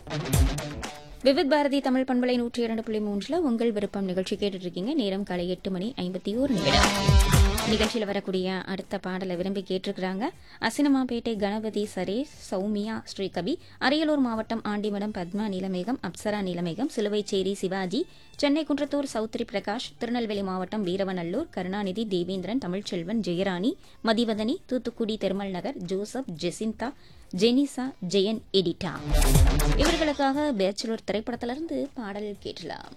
விவித் பாரதி தமிழ் பண்பலை நூற்றி இரண்டு புள்ளி மூன்றுல உங்கள் விருப்பம் நிகழ்ச்சி கேட்டுட்டு இருக்கீங்க நேரம் காலை எட்டு மணி ஐம்பத்தி ஓரு நிமிடம் நிகழ்ச்சியில் வரக்கூடிய அடுத்த பாடலை விரும்பி கேட்டிருக்கிறாங்க அசினமாபேட்டை கணபதி சரேஷ் சௌமியா ஸ்ரீகவி அரியலூர் மாவட்டம் ஆண்டிமடம் பத்மா நீலமேகம் அப்சரா நீலமேகம் சிலுவைச்சேரி சிவாஜி சென்னை குன்றத்தூர் சௌத்ரி பிரகாஷ் திருநெல்வேலி மாவட்டம் Veeravanallur Karunanidhi Devendran Tamilselvan Jayarani Mathivathani Thoothukudi Thirumal Nagar Joseph Jacintha Jenisha Jayan Edita இவர்களுக்காக பேச்சுலர் திரைப்படத்திலிருந்து பாடல் கேட்டலாம்